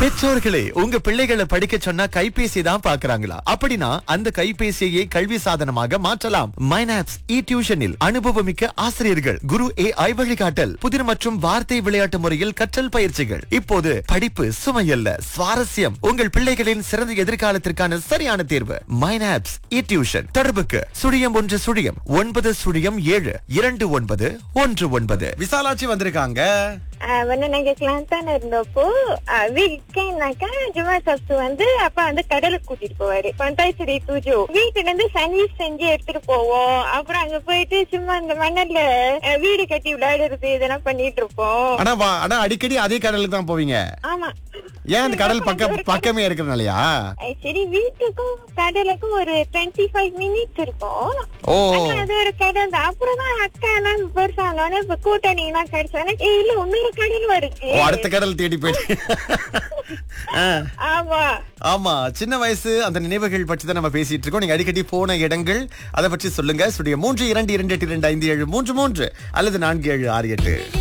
பெற்றோர்களே உங்க பிள்ளைகளை படிக்க சொன்னா கைபேசி தான் பாக்குறாங்களா அப்படின்னா அந்த கைபேசியை கல்வி சாதனமாக மாற்றலாம் மைனாப்ஸ் இ டியூஷனில் அனுபவமிக்க ஆசிரியர்கள் குரு ஏ ஐ வழிகாட்டல் புதிர் மற்றும் வார்த்தை விளையாட்டு முறையில் கற்றல் பயிற்சிகள் இப்போது படிப்பு சுமையல்ல சுவாரஸ்யம் உங்கள் பிள்ளைகளின் சிறந்த எதிர்காலத்திற்கான சரியான தேர்வு மைனாப்ஸ் இ டியூஷன் தொடர்புக்கு சுழியம் ஒன்று சுழியம் ஒன்பது சுழியம் ஏழு இரண்டு ஒன்பது ஒன்று ஒன்பது விசாலாட்சி வந்திருக்காங்க ஆஹ் வந்து நாங்க கிளாந்தான் இருந்தப்போ வீக்கெண்ட்னாக்கா ஜுமா சப்து வந்து அப்பா வந்து கடலுக்கு கூட்டிட்டு போவாரு பந்தாய்ச்சடி தூஜோ வீட்டுல இருந்து சர்வீஸ் செஞ்சு எடுத்துட்டு போவோம் அப்புறம் அங்க போயிட்டு சும்மா அந்த மணல்ல ஆஹ் வீடு கட்டி விளையாடுறது இதெல்லாம் பண்ணிட்டு இருப்போம் ஆனா வா- ஆனா அடிக்கடி அதே கடலுக்கு தான் போவீங்க ஆமா ஏன் அந்த கடல் பக்கம் பக்கமே இருக்கிறனாலயா சரி வீட்டுக்கும் கடலுக்கும் ஒரு டுவெண்ட்டி ஃபைவ் மினிட்ஸ் இருக்கும் ஓ ஆனா அது ஒரு கடல் தான் அப்புறம் தான் அக்கா எல்லாம் பெருசானோன்னு இப்ப கூட்டணி எல்லாம் கிடைச்சானே ஏய், இல்ல இன்னொரு கடலும் இருக்கு ஓ, அடுத்த கடல் தேடி போயிட்டு ஆ, ஆமா ஆமா சின்ன வயசு அந்த நினைவுகள் பற்றி தான் நம்ம பேசிட்டு இருக்கோம் நீங்க அடிக்கடி போன இடங்கள் அதை பற்றி சொல்லுங்க ஸ்டுடியோ மூன்று இரண்டு இரண்டு எட்டு இரண்டு ஐந்து ஏழு மூன்று மூன்று அல்லது நான்கு ஏழு ஆறு எட்டு